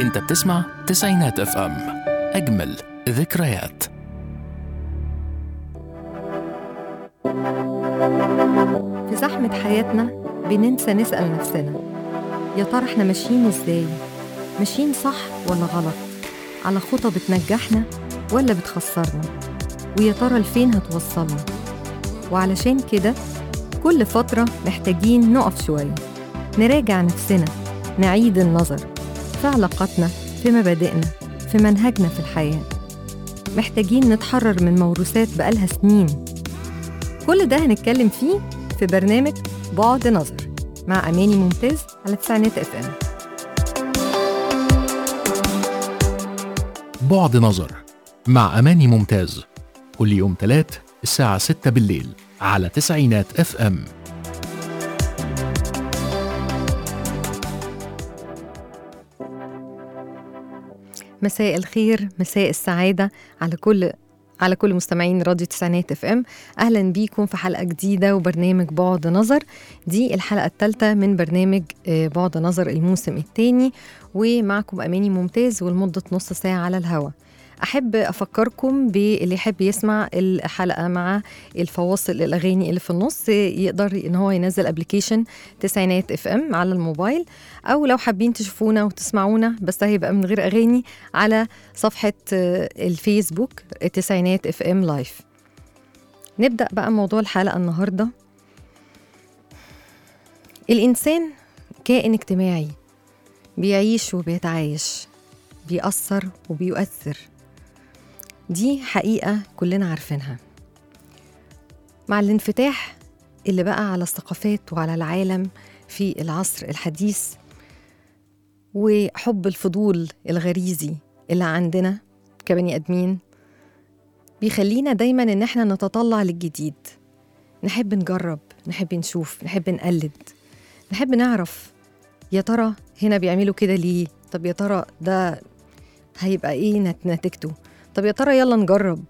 انت بتسمع تسعينات اف ام اجمل ذكريات في زحمة حياتنا بننسى نسأل نفسنا يا ترى احنا ماشيين ازاي؟ ماشيين صح ولا غلط؟ على خطى بتنجحنا ولا بتخسرنا؟ ويا ترى لفين هتوصلنا؟ وعلشان كده كل فترة محتاجين نقف شوية نراجع نفسنا نعيد النظر في علاقاتنا في مبادئنا في منهجنا في الحياة محتاجين نتحرر من موروثات بقالها سنين كل ده هنتكلم فيه في برنامج بعد نظر مع أماني ممتاز على تسعينات اف ام بعد نظر مع أماني ممتاز كل يوم تلات الساعة 6 بالليل على تسعينات اف ام مساء الخير مساء السعادة على كل على كل مستمعين راديو تسعينات اف ام اهلا بيكم في حلقه جديده وبرنامج بعد نظر دي الحلقه الثالثه من برنامج آه، بعد نظر الموسم الثاني ومعكم اماني ممتاز ولمده نص ساعه على الهوا احب افكركم باللي يحب يسمع الحلقه مع الفواصل الاغاني اللي في النص يقدر ان هو ينزل ابلكيشن تسعينات اف ام على الموبايل او لو حابين تشوفونا وتسمعونا بس هيبقى من غير اغاني على صفحه آه، الفيسبوك التسعينات اف ام لايف نبدا بقى موضوع الحلقه النهارده الانسان كائن اجتماعي بيعيش وبيتعايش بيأثر وبيؤثر دي حقيقة كلنا عارفينها مع الانفتاح اللي بقى على الثقافات وعلى العالم في العصر الحديث وحب الفضول الغريزي اللي عندنا كبني ادمين بيخلينا دايما ان احنا نتطلع للجديد نحب نجرب نحب نشوف نحب نقلد نحب نعرف يا ترى هنا بيعملوا كده ليه طب يا ترى ده هيبقى ايه نت- نتيجته طب يا ترى يلا نجرب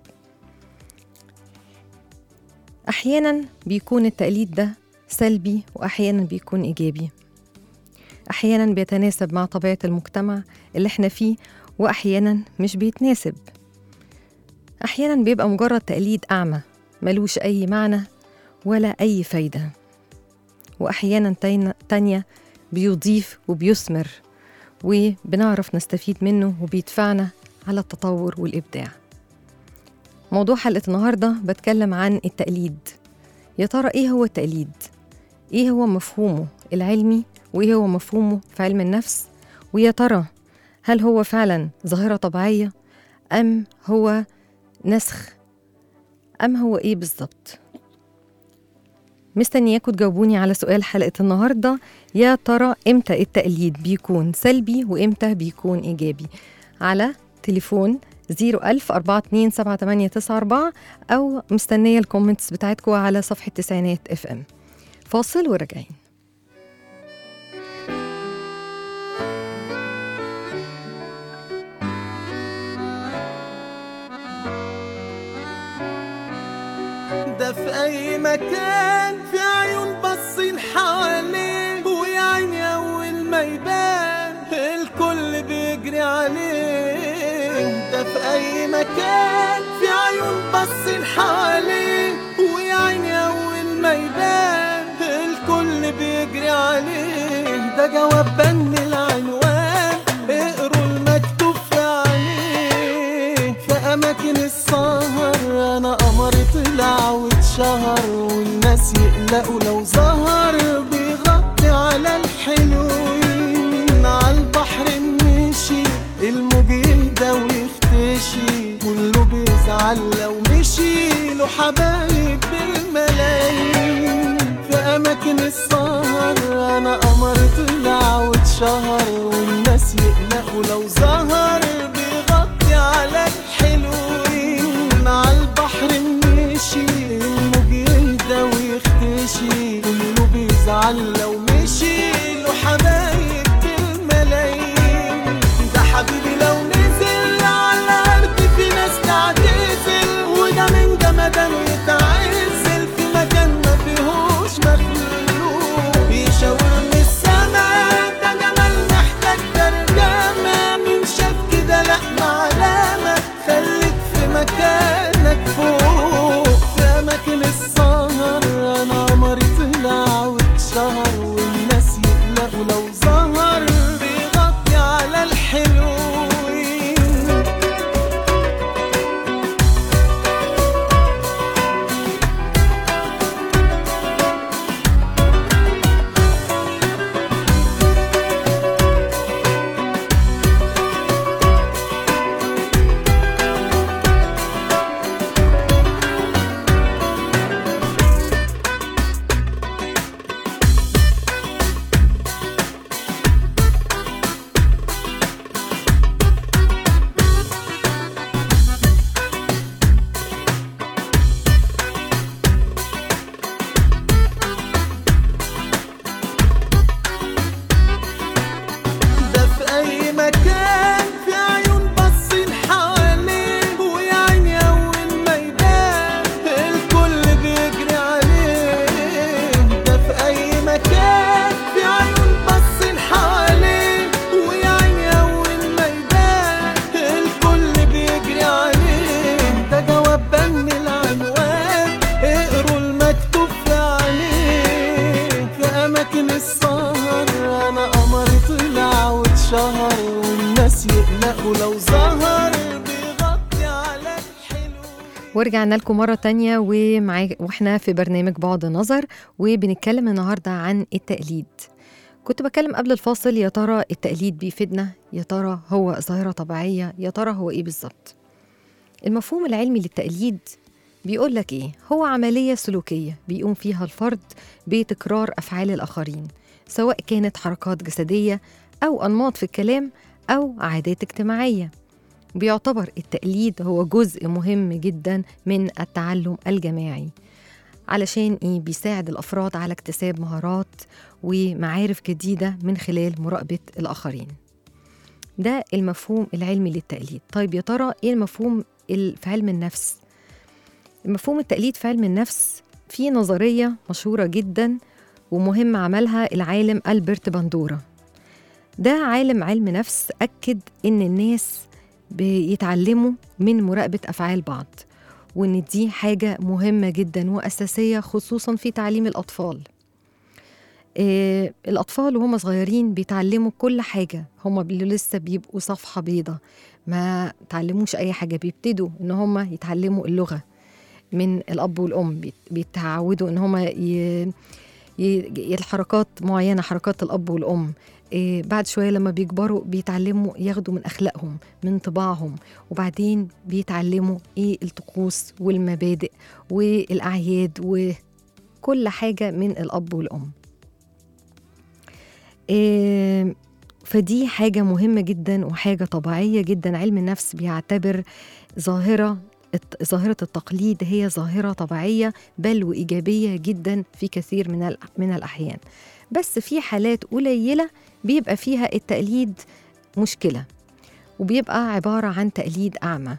احيانا بيكون التقليد ده سلبي واحيانا بيكون ايجابي احيانا بيتناسب مع طبيعه المجتمع اللي احنا فيه واحيانا مش بيتناسب احيانا بيبقى مجرد تقليد اعمى ملوش اي معنى ولا اي فايده واحيانا تين- تانية بيضيف وبيثمر وبنعرف نستفيد منه وبيدفعنا على التطور والإبداع موضوع حلقة النهاردة بتكلم عن التقليد يا ترى إيه هو التقليد؟ إيه هو مفهومه العلمي وإيه هو مفهومه في علم النفس؟ ويا ترى هل هو فعلا ظاهرة طبيعية أم هو نسخ أم هو إيه بالظبط؟ مستنياكم تجاوبوني على سؤال حلقة النهاردة يا ترى إمتى التقليد بيكون سلبي وإمتى بيكون إيجابي على تليفون 01000 427 أو مستنية الكومنتس بتاعتكم على صفحة تسعينات اف ام فاصل وراجعين ده في اي مكان في عيون باصين حواليه ويا عيني اول ما يبان الكل بيجري عليه ده في اي مكان في عيون باصين حواليه ويا عيني اول ما يبان الكل بيجري عليه ده جواب بن العنوان اقروا المكتوب في عليه في اماكن السهر انا قمر طلع واتشهر والناس يقلقوا لو ظهر بيغطي على الحلوين على البحر مشي الموج يهدى ويختشي كله بيزعل لو مشي له حبايب بالملايين في اماكن السهر انا قمر طلع واتشهر والناس يقلقوا لو ظهر بيغطي على الحلوين على البحر مشي الموج يهدى ويختشي كله بيزعل لو مشي له حبايب بالملايين ده حبيبي لو نزل على الارض في ناس تعتزل وده من جمدان يتعزل في مكان ما فيهوش مخلوق يشاور من السما ده جمال محتاج ترجمة يمكن السهر انا قمر طلع واتشهر والناس يقلقوا لو ظهر بيغطي على الحلو ورجعنا لكم مرة تانية ومعاك واحنا في برنامج بعد نظر وبنتكلم النهاردة عن التقليد كنت بكلم قبل الفاصل يا ترى التقليد بيفيدنا يا ترى هو ظاهرة طبيعية يا ترى هو ايه بالظبط المفهوم العلمي للتقليد بيقول لك ايه هو عملية سلوكية بيقوم فيها الفرد بتكرار أفعال الآخرين سواء كانت حركات جسدية أو أنماط في الكلام أو عادات اجتماعية بيعتبر التقليد هو جزء مهم جدا من التعلم الجماعي علشان ايه بيساعد الافراد على اكتساب مهارات ومعارف جديده من خلال مراقبه الاخرين ده المفهوم العلمي للتقليد طيب يا ترى ايه المفهوم ال- في علم النفس مفهوم التقليد في علم النفس في نظريه مشهوره جدا ومهم عملها العالم ألبرت باندورا ده عالم علم نفس أكد إن الناس بيتعلموا من مراقبة أفعال بعض وإن دي حاجة مهمة جدا وأساسية خصوصا في تعليم الأطفال إيه الأطفال وهم صغيرين بيتعلموا كل حاجة هم بي- لسه بيبقوا صفحة بيضة ما تعلموش أي حاجة بيبتدوا إن هم يتعلموا اللغة من الأب والأم بيت- بيتعودوا إن هم ي... ي... الحركات معينة حركات الأب والأم إيه بعد شوية لما بيكبروا بيتعلموا ياخدوا من أخلاقهم من طباعهم وبعدين بيتعلموا إيه الطقوس والمبادئ والأعياد وكل حاجة من الأب والأم إيه فدي حاجة مهمة جدا وحاجة طبيعية جدا علم النفس بيعتبر ظاهرة الت- ظاهرة التقليد هي ظاهرة طبيعية بل وإيجابية جدا في كثير من الأ- من الأحيان بس في حالات قليلة بيبقى فيها التقليد مشكلة وبيبقى عبارة عن تقليد أعمى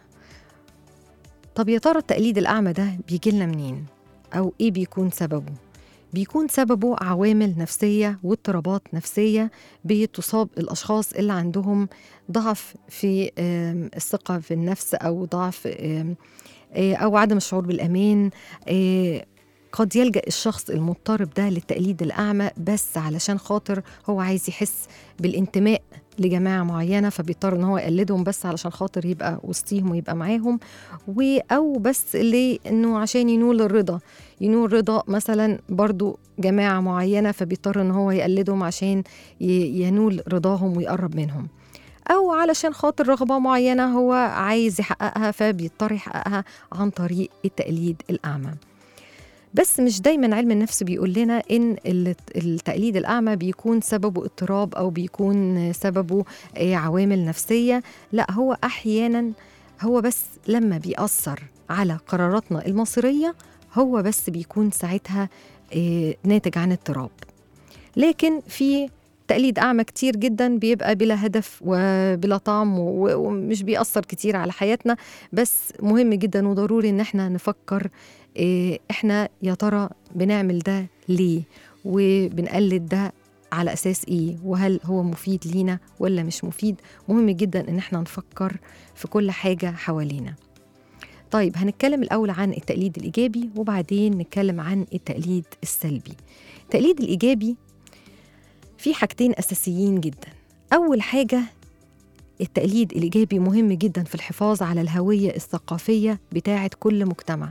طب يا ترى التقليد الأعمى ده بيجي لنا منين؟ أو إيه بيكون سببه؟ بيكون سببه عوامل نفسية واضطرابات نفسية بتصاب الأشخاص اللي عندهم ضعف في آم، الثقة في النفس أو ضعف آم، آه، أو عدم الشعور بالأمان آه، قد يلجأ الشخص المضطرب ده للتقليد الأعمى بس علشان خاطر هو عايز يحس بالانتماء لجماعة معينة فبيضطر إن هو يقلدهم بس علشان خاطر يبقى وسطيهم ويبقى معاهم و أو بس لأنه عشان ينول الرضا ينول رضا مثلا برضو جماعة معينة فبيضطر إن هو يقلدهم عشان ي- ينول رضاهم ويقرب منهم أو علشان خاطر رغبة معينة هو عايز يحققها فبيضطر يحققها عن طريق التقليد الأعمى بس مش دايما علم النفس بيقول لنا ان ال- التقليد الاعمى بيكون سببه اضطراب او بيكون سببه آه، عوامل نفسيه لا هو احيانا هو بس لما بيأثر على قراراتنا المصيريه هو بس بيكون ساعتها آه، ناتج عن اضطراب لكن في تقليد أعمى كتير جدا بيبقى بلا هدف وبلا طعم و- ومش بيأثر كتير على حياتنا بس مهم جدا وضروري إن احنا نفكر إيه، احنا يا ترى بنعمل ده ليه وبنقلد ده على أساس إيه وهل هو مفيد لينا ولا مش مفيد مهم جدا إن احنا نفكر في كل حاجة حوالينا طيب هنتكلم الأول عن التقليد الإيجابي وبعدين نتكلم عن التقليد السلبي التقليد الإيجابي في حاجتين أساسيين جدا أول حاجة التقليد الإيجابي مهم جدا في الحفاظ على الهوية الثقافية بتاعة كل مجتمع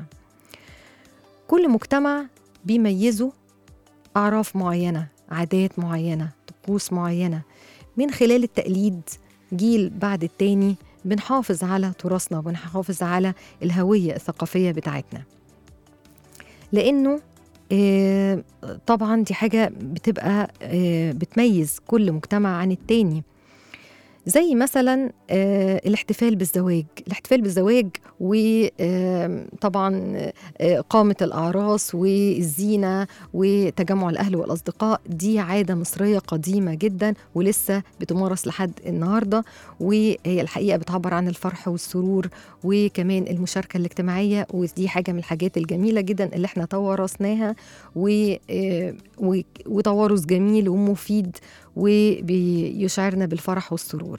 كل مجتمع بيميزه أعراف معينة عادات معينة طقوس معينة من خلال التقليد جيل بعد التاني بنحافظ على تراثنا وبنحافظ على الهوية الثقافية بتاعتنا لأنه آه، طبعا دي حاجة بتبقى آه، بتميز كل مجتمع عن التاني زي مثلا آه، الاحتفال بالزواج الاحتفال بالزواج وطبعا قامة الأعراس والزينة وتجمع الأهل والأصدقاء دي عادة مصرية قديمة جدا ولسه بتمارس لحد النهاردة وهي الحقيقة بتعبر عن الفرح والسرور وكمان المشاركة الاجتماعية ودي حاجة من الحاجات الجميلة جدا اللي احنا توارثناها و- آه، و- وتوارث جميل ومفيد وبيشعرنا بالفرح والسرور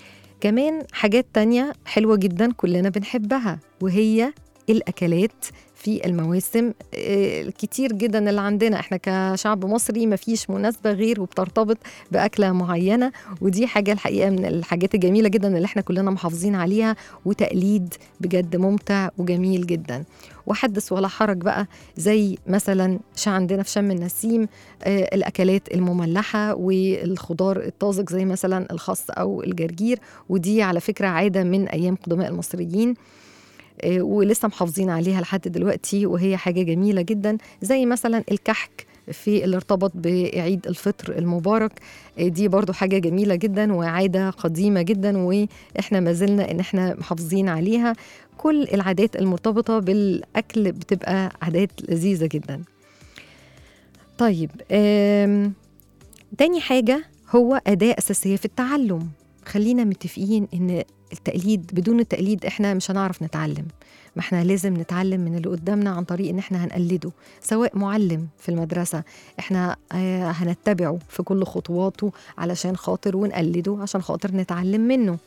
كمان حاجات تانية حلوة جدا كلنا بنحبها وهي الأكلات في المواسم آه، الكتير جدا اللي عندنا احنا كشعب مصري ما فيش مناسبة غير وبترتبط بأكلة معينة ودي حاجة الحقيقة من الحاجات الجميلة جدا اللي احنا كلنا محافظين عليها وتقليد بجد ممتع وجميل جدا وحدث ولا حرج بقى زي مثلا شا عندنا في شم النسيم آه، الأكلات المملحة والخضار الطازج زي مثلا الخس أو الجرجير ودي على فكرة عادة من أيام قدماء المصريين آه، ولسه محافظين عليها لحد دلوقتي وهي حاجة جميلة جدا زي مثلا الكحك في اللي ارتبط بعيد الفطر المبارك آه، دي برضو حاجة جميلة جدا وعادة قديمة جدا وإحنا ما زلنا إن إحنا محافظين عليها كل العادات المرتبطة بالأكل بتبقى عادات لذيذة جدا طيب آم، تاني حاجة هو أداة أساسية في التعلم خلينا متفقين إن التقليد بدون التقليد إحنا مش هنعرف نتعلم ما احنا لازم نتعلم من اللي قدامنا عن طريق ان احنا هنقلده سواء معلم في المدرسة احنا آه، هنتبعه في كل خطواته علشان خاطر ونقلده عشان خاطر نتعلم منه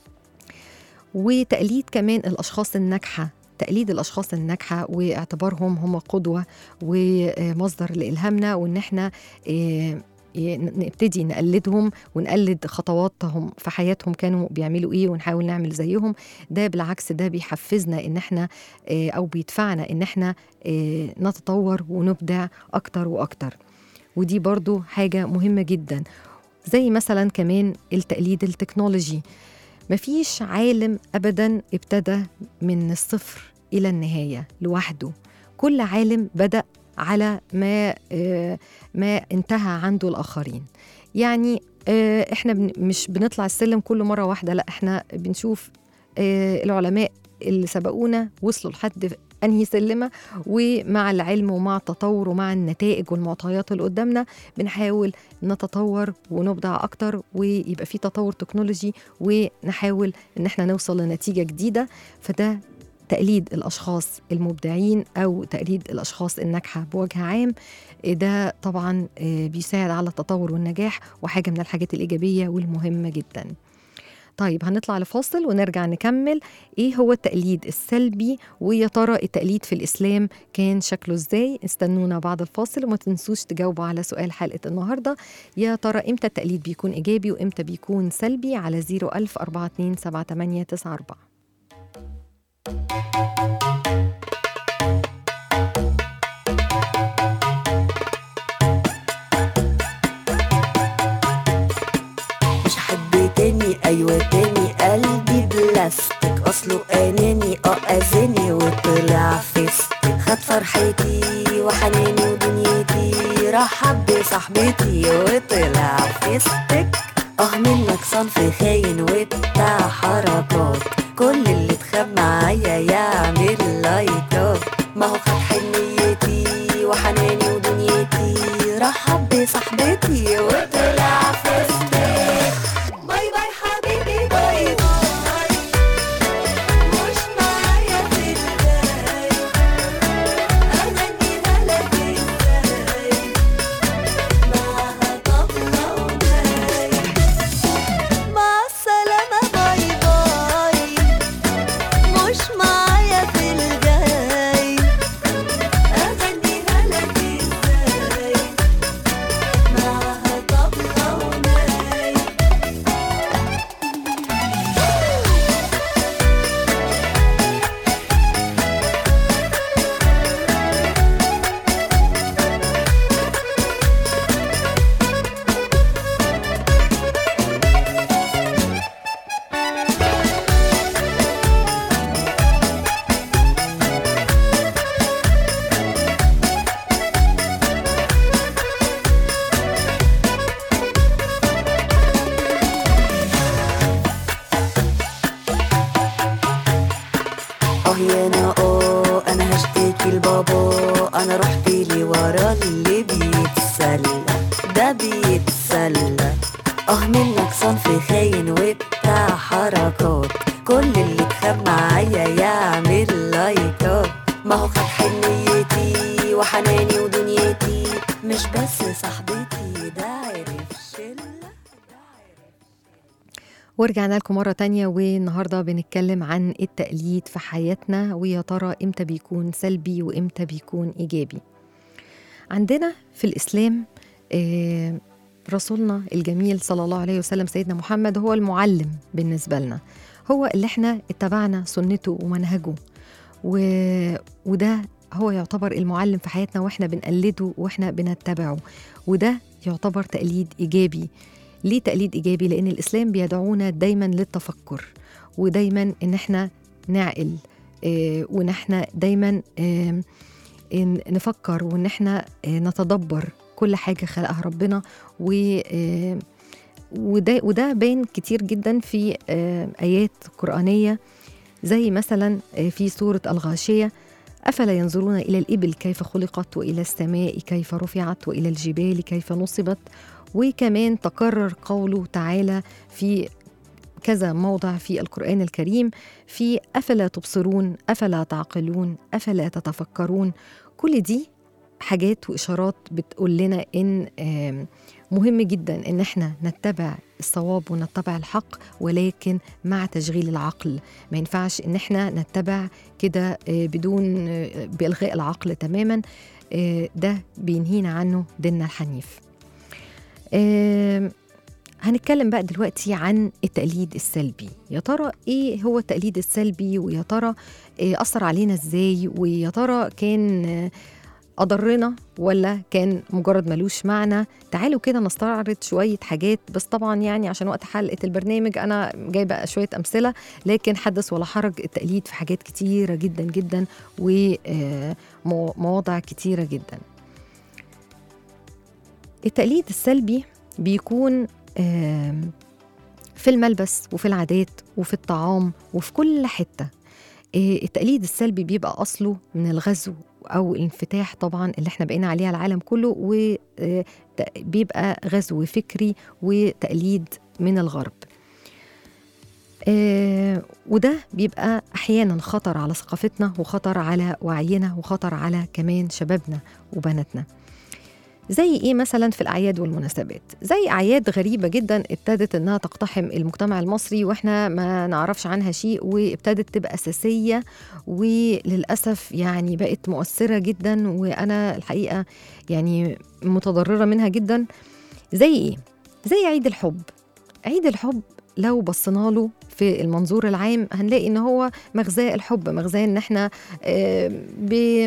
وتقليد كمان الأشخاص الناجحة تقليد الأشخاص الناجحة واعتبارهم هم قدوة ومصدر لإلهامنا وإن احنا آه، ي- نبتدي نقلدهم ونقلد خطواتهم في حياتهم كانوا بيعملوا ايه ونحاول نعمل زيهم ده بالعكس ده بيحفزنا ان احنا آه، او بيدفعنا ان احنا آه، نتطور ونبدع اكتر واكتر ودي برضو حاجة مهمة جدا زي مثلا كمان التقليد التكنولوجي مفيش عالم ابدا ابتدى من الصفر الى النهايه لوحده كل عالم بدا على ما آه، ما انتهى عنده الاخرين يعني آه، احنا بن- مش بنطلع السلم كل مره واحده لا احنا بنشوف آه، العلماء اللي سبقونا وصلوا لحد انهي سلمه ومع العلم ومع التطور ومع النتائج والمعطيات اللي قدامنا بنحاول نتطور ونبدع اكتر ويبقى في تطور تكنولوجي ونحاول ان احنا نوصل لنتيجه جديده فده تقليد الاشخاص المبدعين او تقليد الاشخاص الناجحه بوجه عام ده طبعا آه، بيساعد على التطور والنجاح وحاجه من الحاجات الايجابيه والمهمه جدا طيب هنطلع لفاصل ونرجع نكمل ايه هو التقليد السلبي ويا ترى التقليد في الاسلام كان شكله ازاي استنونا بعد الفاصل وما تنسوش تجاوبوا على سؤال حلقه النهارده يا ترى امتى التقليد بيكون ايجابي وامتى بيكون سلبي على 01000 427894 مش حد تاني ايوه تاني قلبي بلاستيك اصله اناني اه اذاني وطلع فيستك خد فرحتي وحناني ودنيتي رحب بصاحبتي وطلع فيستك اه منك صنف خاين وبتاع حركات كل اللي اتخاب معايا يعمل لايكات ما هو خد حنيتي وحناني ودنيتي رحب بصاحبتي وطلع فيستك باي باي حبيبي باي باي مش معايا في الجاي أغنيها لك ازاي معاها طبلة وجاي مع السلامة باي باي مش معايا في الجاي أغنيها لك ازاي معاها طبلة وناي اه يا انا اه انا هشتكي لبابا انا رحت لي ورا اللي بيتسلى ده بيتسلى اه منك صنف خاين وبتاع حركات كل اللي اتخاب معايا يعمل لايكات ما هو خد حنيتي وحناني ودنيتي مش بس صاحبتي ده عرف شله ورجعنا لكم مرة تانية والنهاردة بنتكلم عن التقليد في حياتنا ويا ترى إمتى بيكون سلبي وإمتى بيكون إيجابي عندنا في الإسلام آه، رسولنا الجميل صلى الله عليه وسلم سيدنا محمد هو المعلم بالنسبة لنا هو اللي احنا اتبعنا سنته ومنهجه و... وده هو يعتبر المعلم في حياتنا واحنا بنقلده واحنا بنتبعه وده يعتبر تقليد إيجابي ليه تقليد إيجابي؟ لأن الإسلام بيدعونا دايما للتفكر ودايما إن إحنا نعقل آه، وإن إحنا دايما آم، إن نفكر وإن إحنا آه، نتدبر كل حاجة خلقها ربنا و آه، وده وده باين كتير جدا في آه، آيات قرآنية زي مثلا آه، في سورة الغاشية أفلا ينظرون إلى الإبل كيف خلقت وإلى السماء كيف رفعت وإلى الجبال كيف نصبت وكمان تكرر قوله تعالى في كذا موضع في القرآن الكريم في أفلا تبصرون أفلا تعقلون أفلا تتفكرون كل دي حاجات وإشارات بتقول لنا إن آم، مهم جدا إن إحنا نتبع الصواب ونتبع الحق ولكن مع تشغيل العقل ما ينفعش إن إحنا نتبع كده آه، بدون آه، بإلغاء العقل تماما آه، ده بينهينا عنه ديننا الحنيف آم، هنتكلم بقى دلوقتي عن التقليد السلبي يا ترى ايه هو التقليد السلبي ويا ترى إيه اثر علينا ازاي ويا ترى كان آه، اضرنا ولا كان مجرد ملوش معنى تعالوا كده نستعرض شويه حاجات بس طبعا يعني عشان وقت حلقه البرنامج انا جايبه شويه امثله لكن حدث ولا حرج التقليد في حاجات كتيره جدا جدا ومواضع كتيره جدا التقليد السلبي بيكون آم، في الملبس وفي العادات وفي الطعام وفي كل حتة آه، التقليد السلبي بيبقى أصله من الغزو أو الانفتاح طبعا اللي احنا بقينا عليه على العالم كله وبيبقى غزو فكري وتقليد من الغرب آه، وده بيبقى أحيانا خطر على ثقافتنا وخطر على وعينا وخطر على كمان شبابنا وبناتنا زي ايه مثلا في الاعياد والمناسبات زي اعياد غريبه جدا ابتدت انها تقتحم المجتمع المصري واحنا ما نعرفش عنها شيء وابتدت تبقى اساسيه وللاسف يعني بقت مؤثره جدا وانا الحقيقه يعني متضرره منها جدا زي ايه زي عيد الحب عيد الحب لو بصينا له في المنظور العام هنلاقي ان هو مغزاه الحب مغزاه ان احنا آه، ب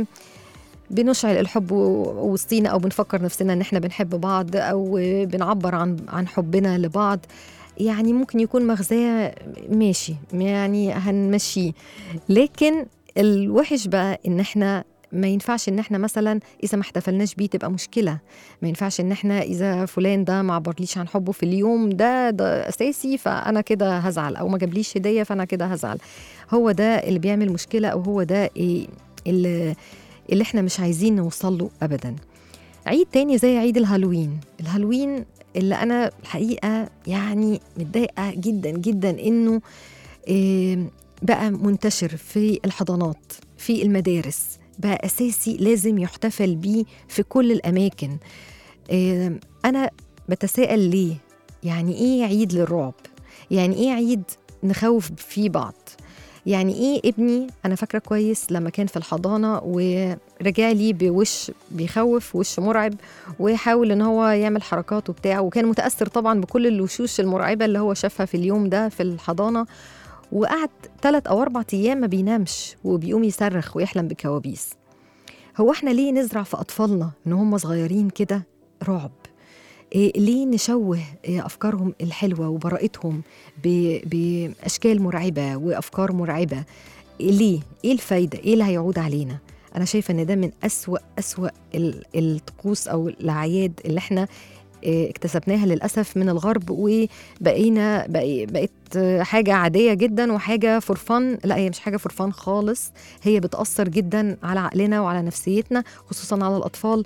بنشعل الحب و- وسطينا او بنفكر نفسنا ان احنا بنحب بعض او بنعبر عن عن حبنا لبعض يعني ممكن يكون مغزاه ماشي يعني هنمشيه لكن الوحش بقى ان احنا ما ينفعش ان احنا مثلا اذا ما احتفلناش بيه تبقى مشكله ما ينفعش ان احنا اذا فلان ده ما عبرليش عن حبه في اليوم ده ده اساسي فانا كده هزعل او ما جابليش هديه فانا كده هزعل هو ده اللي بيعمل مشكله او هو ده إيه اللي اللي احنا مش عايزين نوصل له ابدا عيد تاني زي عيد الهالوين الهالوين اللي انا الحقيقه يعني متضايقه جدا جدا انه آه، بقى منتشر في الحضانات في المدارس بقى اساسي لازم يحتفل بيه في كل الاماكن آه، انا بتساءل ليه يعني ايه عيد للرعب يعني ايه عيد نخوف فيه بعض يعني ايه ابني انا فاكره كويس لما كان في الحضانه ورجع لي بوش بيخوف وش مرعب وحاول ان هو يعمل حركات وبتاع وكان متاثر طبعا بكل الوشوش المرعبه اللي هو شافها في اليوم ده في الحضانه وقعد ثلاث او اربع ايام ما بينامش وبيقوم يصرخ ويحلم بكوابيس هو احنا ليه نزرع في اطفالنا ان هم صغيرين كده رعب إيه ليه نشوه إيه أفكارهم الحلوة وبراءتهم ب- بأشكال مرعبة وأفكار مرعبة إيه ليه؟ إيه الفايدة؟ إيه اللي هيعود علينا؟ أنا شايفة إن ده من أسوأ أسوأ ال- الطقوس أو الأعياد اللي إحنا إيه، اكتسبناها للأسف من الغرب وبقينا بقي بقت آه، حاجة عادية جدا وحاجة فرفان لا هي مش حاجة فرفان خالص هي بتأثر جدا على عقلنا وعلى نفسيتنا خصوصا على الأطفال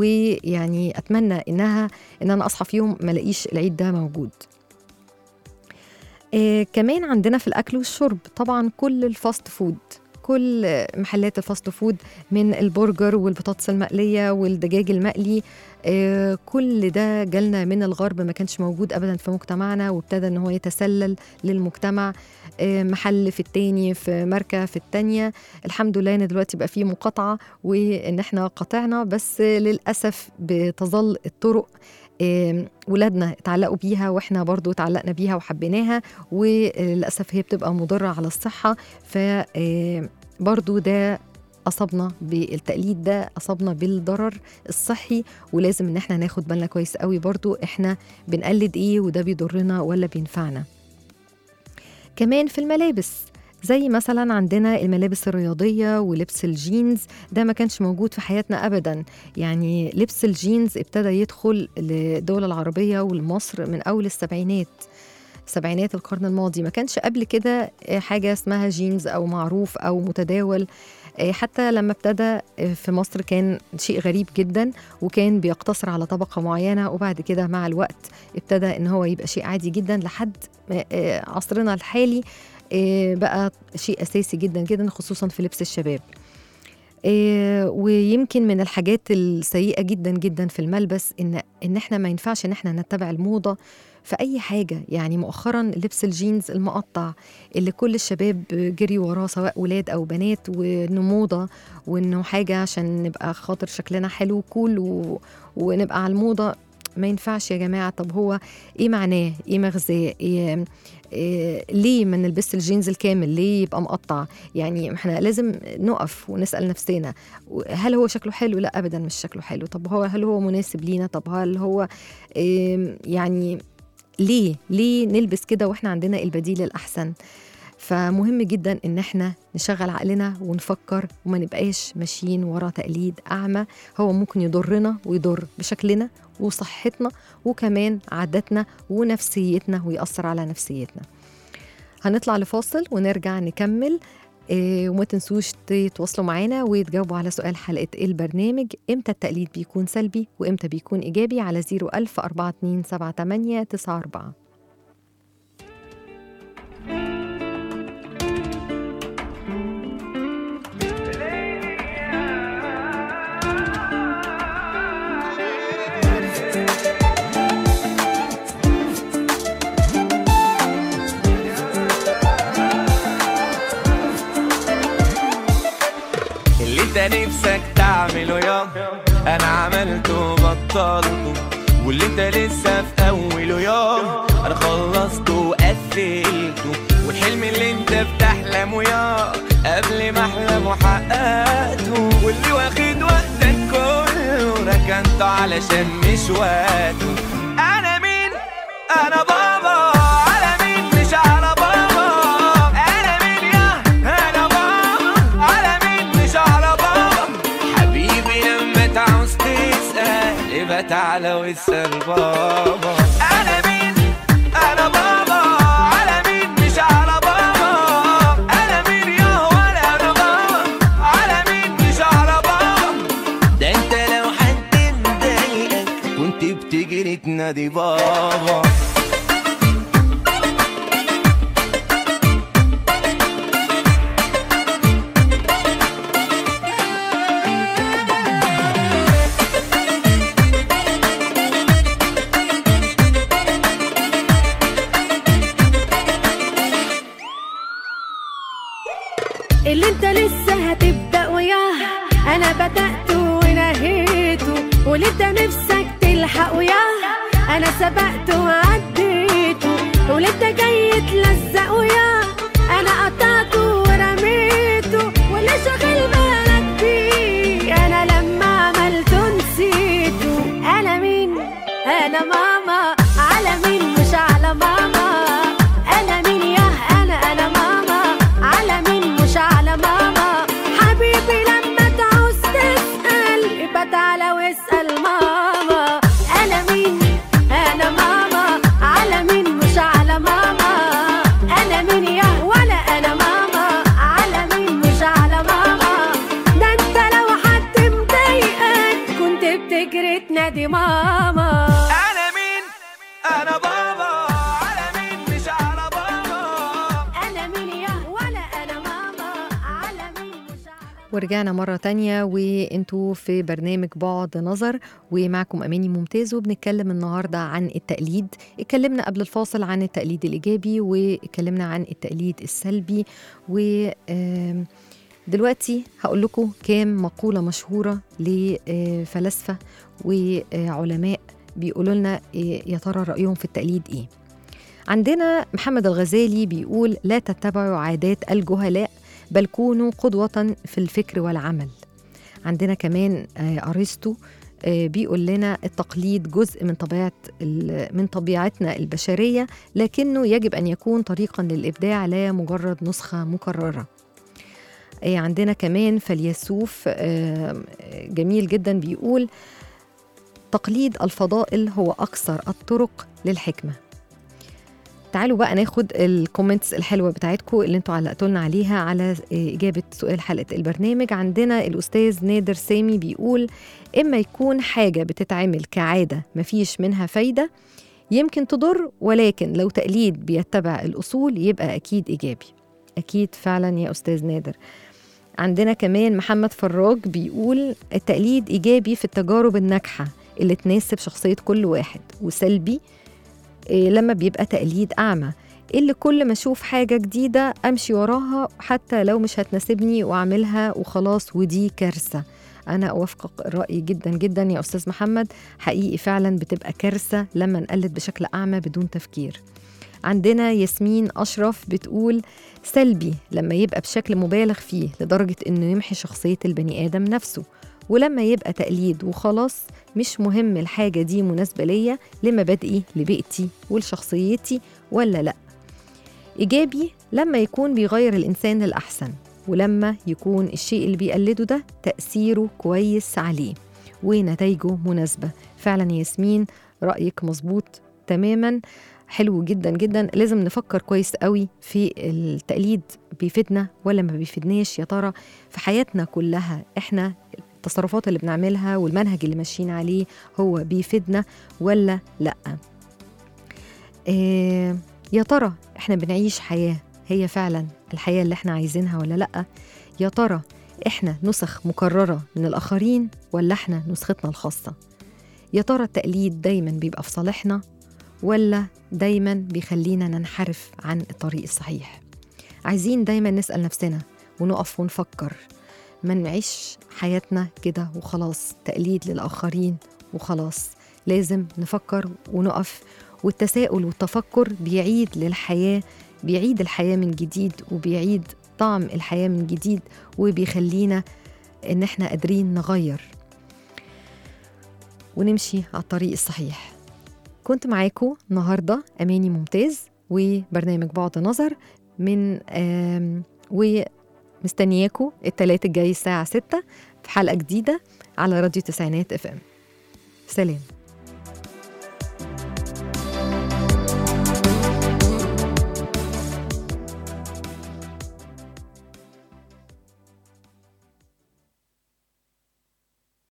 ويعني أتمنى إنها ان انا اصحى في يوم ما الاقيش العيد ده موجود آه كمان عندنا في الاكل والشرب طبعا كل الفاست فود كل محلات الفاست فود من البرجر والبطاطس المقليه والدجاج المقلي آه، كل ده جالنا من الغرب ما كانش موجود ابدا في مجتمعنا وابتدى ان هو يتسلل للمجتمع آه، محل في التاني في ماركه في التانيه الحمد لله ان دلوقتي بقى في مقاطعه وان احنا قطعنا بس للاسف بتظل الطرق آم، ولادنا اتعلقوا بيها واحنا برضو اتعلقنا بيها وحبيناها وللاسف هي بتبقى مضره على الصحه ف آم، برضو ده اصابنا بالتقليد ده اصابنا بالضرر الصحي ولازم ان احنا ناخد بالنا كويس قوي برضو احنا بنقلد ايه وده بيضرنا ولا بينفعنا كمان في الملابس زي مثلا عندنا الملابس الرياضية ولبس الجينز ده ما كانش موجود في حياتنا أبدا يعني لبس الجينز ابتدى يدخل للدول العربية ولمصر من أول السبعينات سبعينات القرن الماضي ما كانش قبل كده حاجة اسمها جينز أو معروف أو متداول حتى لما ابتدى في مصر كان شيء غريب جدا وكان بيقتصر على طبقة معينة وبعد كده مع الوقت ابتدى ان هو يبقى شيء عادي جدا لحد عصرنا الحالي بقى شيء أساسي جدا جدا خصوصا في لبس الشباب ويمكن من الحاجات السيئة جدا جدا في الملبس إن إن إحنا ما ينفعش إن إحنا نتبع الموضة في أي حاجة يعني مؤخرا لبس الجينز المقطع اللي كل الشباب جري وراه سواء ولاد أو بنات وإنه موضة وإنه حاجة عشان نبقى خاطر شكلنا حلو كول و... ونبقى على الموضة ما ينفعش يا جماعة طب هو إيه معناه إيه مغزاه إيه إيه ليه ما نلبس الجينز الكامل ليه يبقى مقطع يعني احنا لازم نقف ونسال نفسنا هل هو شكله حلو لا ابدا مش شكله حلو طب هو هل هو مناسب لينا طب هل هو إيه يعني ليه ليه نلبس كده واحنا عندنا البديل الاحسن فمهم جدا ان احنا نشغل عقلنا ونفكر وما نبقاش ماشيين ورا تقليد اعمى هو ممكن يضرنا ويضر بشكلنا وصحتنا وكمان عاداتنا ونفسيتنا ويأثر على نفسيتنا هنطلع لفاصل ونرجع نكمل إيه وما تنسوش تتواصلوا معانا وتجاوبوا على سؤال حلقة البرنامج امتى التقليد بيكون سلبي وامتى بيكون إيجابي على 01000 4278 94 اللي انت نفسك تعمله يا انا عملته وبطلته واللي انت لسه في اوله يا انا خلصته وقفلته والحلم اللي انت بتحلمه يا قبل ما احلم وحققته واللي واخد وقتك كله ركنته علشان مش وقته انا مين انا بابا على مين مش على بابا انا مين يا انا بابا على مين مش على بابا حبيبي لما تعوز تسأل يبقى تعالى واسأل بابا انا مين انا بابا على مين مش على بابا انا مين يا ولا انا بابا على مين مش على بابا ده انت لو حد مضايقك كنت بتجري تنادي بابا اللي انت لسه هتبدأ وياه انا بدأت ونهيته واللي انت نفسك تلحق وياه انا سبقت وعديته واللي انت جاي تلزق وياه انا قطعته ورميته واللي شاغل بالك بيه انا لما عملته نسيته انا مين انا ماما على مين مش على ماما انا مين يا انا انا ماما على مين مش على ماما حبيبي لما تعوز تسأل يبقى تعالى واسأل ماما انا مين انا ماما على مين مش على ماما انا مين يا ولا انا ماما على مين مش على ماما ده انت لو حد مضايقك كنت بتجري تنادي ماما انا مين انا بابا ورجعنا مرة تانية وانتوا في برنامج بعد نظر ومعكم أماني ممتاز وبنتكلم النهاردة عن التقليد اتكلمنا قبل الفاصل عن التقليد الإيجابي واتكلمنا عن التقليد السلبي و آم، دلوقتي هقول لكم كام مقولة مشهورة لفلاسفة وعلماء بيقولوا لنا إيه يا ترى رأيهم في التقليد إيه عندنا محمد الغزالي بيقول لا تتبعوا عادات الجهلاء بل كونوا قدوة في الفكر والعمل عندنا كمان آه، أرسطو آه، بيقول لنا التقليد جزء من طبيعة ال- من طبيعتنا البشرية لكنه يجب أن يكون طريقا للإبداع لا مجرد نسخة مكررة آه، عندنا كمان فيلسوف آه، جميل جدا بيقول تقليد الفضائل هو أكثر الطرق للحكمة تعالوا بقى ناخد الكومنتس الحلوه بتاعتكم اللي انتوا علقتوا لنا عليها على اجابه سؤال حلقه البرنامج عندنا الاستاذ نادر سامي بيقول اما يكون حاجه بتتعمل كعاده مفيش منها فايده يمكن تضر ولكن لو تقليد بيتبع الاصول يبقى اكيد ايجابي اكيد فعلا يا استاذ نادر عندنا كمان محمد فراج بيقول التقليد ايجابي في التجارب الناجحه اللي تناسب شخصيه كل واحد وسلبي إيه، لما بيبقى تقليد أعمى اللي كل ما أشوف حاجة جديدة أمشي وراها حتى لو مش هتناسبني وأعملها وخلاص ودي كارثة أنا أوافقك الرأي جدا جدا يا أستاذ محمد حقيقي فعلا بتبقى كارثة لما نقلد بشكل أعمى بدون تفكير عندنا ياسمين أشرف بتقول سلبي لما يبقى بشكل مبالغ فيه لدرجة إنه يمحي شخصية البني آدم نفسه ولما يبقى تقليد وخلاص مش مهم الحاجة دي مناسبة ليا لمبادئي لبيئتي ولشخصيتي ولا لأ إيجابي لما يكون بيغير الإنسان للأحسن ولما يكون الشيء اللي بيقلده ده تأثيره كويس عليه ونتائجه مناسبة فعلا يا ياسمين رأيك مظبوط تماما حلو جدا جدا لازم نفكر كويس قوي في التقليد بيفيدنا ولا ما بيفيدناش يا ترى في حياتنا كلها احنا التصرفات اللي بنعملها والمنهج اللي ماشيين عليه هو بيفيدنا ولا لا إيه يا ترى احنا بنعيش حياة هي فعلا الحياة اللي احنا عايزينها ولا لا يا ترى احنا نسخ مكررة من الآخرين ولا احنا نسختنا الخاصة يا ترى التقليد دايما بيبقى في صالحنا ولا دايما بيخلينا ننحرف عن الطريق الصحيح عايزين دايما نسأل نفسنا ونقف ونفكر ما نعيش حياتنا كده وخلاص تقليد للآخرين وخلاص لازم نفكر ونقف والتساؤل والتفكر بيعيد للحياة بيعيد الحياة من جديد وبيعيد طعم الحياة من جديد وبيخلينا إن إحنا قادرين نغير ونمشي على الطريق الصحيح كنت معاكم النهاردة أماني ممتاز وبرنامج بعد نظر من آم ومستنياكم التلات الجاي الساعة 6 في حلقة جديدة على راديو تسعينات اف ام سلام